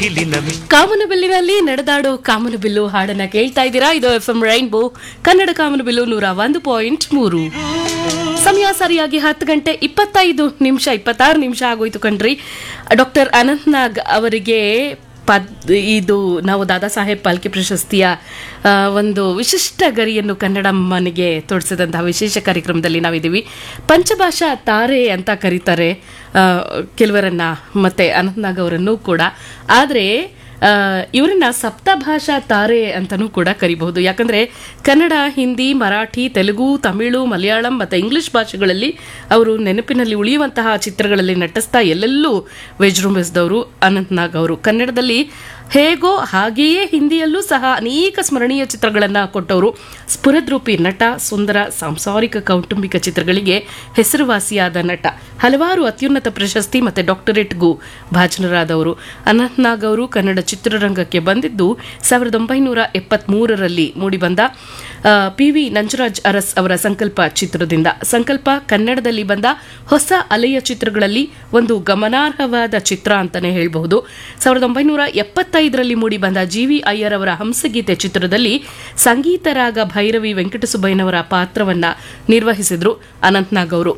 ಮುಗಿಲಿನ ಮಿ ಕಾಮನಬಿಲ್ಲಿನಲ್ಲಿ ನಡೆದಾಡೋ ಕಾಮನಬಿಲ್ಲು ಹಾಡನ್ನ ಕೇಳ್ತಾ ಇದ್ದೀರಾ ಇದು ಎಫ್ ಎಂ ರೈನ್ಬೋ ಕನ್ನಡ ಕಾಮನಬಿಲ್ಲು ನೂರ ಒಂದು ಪಾಯಿಂಟ್ ಮೂರು ಸಮಯ ಸರಿಯಾಗಿ ಹತ್ತು ಗಂಟೆ ಇಪ್ಪತ್ತೈದು ನಿಮಿಷ ಇಪ್ಪತ್ತಾರು ನಿಮಿಷ ಆಗೋಯ್ತು ಕಣ್ರಿ ಡಾಕ್ಟರ್ ಅನಂತ್ನಾಗ್ ಅವರಿಗೆ ಪದ್ ಇದು ನಾವು ದಾದಾ ಸಾಹೇಬ್ ಪಾಲ್ಕೆ ಪ್ರಶಸ್ತಿಯ ಆ, ಒಂದು ವಿಶಿಷ್ಟ ಗರಿಯನ್ನು ಕನ್ನಡಮ್ಮನಿಗೆ ತೋರಿಸಿದಂತಹ ವಿಶೇಷ ಕಾರ್ಯಕ್ರಮದಲ್ಲಿ ನಾವಿದ್ದೀವಿ ಪಂಚಭಾಷಾ ತಾರೆ ಅಂತ ಕರೀತಾರೆ ಆ, ಕೆಲವರನ್ನ ಮತ್ತೆ ಅನಂತ್ನಾಗ್ ಅವರನ್ನು ಕೂಡ ಆದರೆ ಆ, ಇವರನ್ನ ಸಪ್ತಭಾಷಾ ತಾರೆ ಅಂತಲೂ ಕೂಡ ಕರಿಬಹುದು ಯಾಕಂದ್ರೆ ಕನ್ನಡ ಹಿಂದಿ ಮರಾಠಿ ತೆಲುಗು ತಮಿಳು ಮಲಯಾಳಂ ಮತ್ತು ಇಂಗ್ಲಿಷ್ ಭಾಷೆಗಳಲ್ಲಿ ಅವರು ನೆನಪಿನಲ್ಲಿ ಉಳಿಯುವಂತಹ ಚಿತ್ರಗಳಲ್ಲಿ ನಟಿಸ್ತಾ ಎಲ್ಲೆಲ್ಲೂ ವಿಜೃಂಭಿಸಿದವರು ಅನಂತ್ನಾಗ್ ಅವರು ಕನ್ನಡದಲ್ಲಿ ಹೇಗೋ ಹಾಗೆಯೇ ಹಿಂದಿಯಲ್ಲೂ ಸಹ ಅನೇಕ ಸ್ಮರಣೀಯ ಚಿತ್ರಗಳನ್ನು ಕೊಟ್ಟವರು ಸ್ಫುರದ್ರೂಪಿ ನಟ ಸುಂದರ ಸಾಂಸಾರಿಕ ಕೌಟುಂಬಿಕ ಚಿತ್ರಗಳಿಗೆ ಹೆಸರುವಾಸಿಯಾದ ನಟ ಹಲವಾರು ಅತ್ಯುನ್ನತ ಪ್ರಶಸ್ತಿ ಮತ್ತು ಡಾಕ್ಟರೇಟ್ಗೂ ಭಾಜನರಾದವರು ಅನಂತ್ನಾಗ್ ಅವರು ಕನ್ನಡ ಚಿತ್ರರಂಗಕ್ಕೆ ಬಂದಿದ್ದು ಸಾವಿರದ ಒಂಬೈನೂರ ಎಪ್ಪತ್ಮೂರರಲ್ಲಿ ಮೂಡಿಬಂದ ಪಿ ವಿ ನಂಜರಾಜ್ ಅರಸ್ ಅವರ ಸಂಕಲ್ಪ ಚಿತ್ರದಿಂದ ಸಂಕಲ್ಪ ಕನ್ನಡದಲ್ಲಿ ಬಂದ ಹೊಸ ಅಲೆಯ ಚಿತ್ರಗಳಲ್ಲಿ ಒಂದು ಗಮನಾರ್ಹವಾದ ಚಿತ್ರ ಅಂತಾನೆ ಹೇಳಬಹುದು ಸಾವಿರದ ಒಂಬೈನೂರ ಎಪ್ಪತ್ತೈದರಲ್ಲಿ ಮೂಡಿಬಂದ ಜಿ ವಿ ಅಯ್ಯರ್ ಅವರ ಹಂಸಗೀತೆ ಚಿತ್ರದಲ್ಲಿ ಸಂಗೀತ ರಾಗ ಭೈರವಿ ವೆಂಕಟಸುಬ್ಬಯ್ಯನವರ ಪಾತ್ರವನ್ನ ನಿರ್ವಹಿಸಿದ್ರು ಅನಂತ್ನಾಗ್ ಅವರು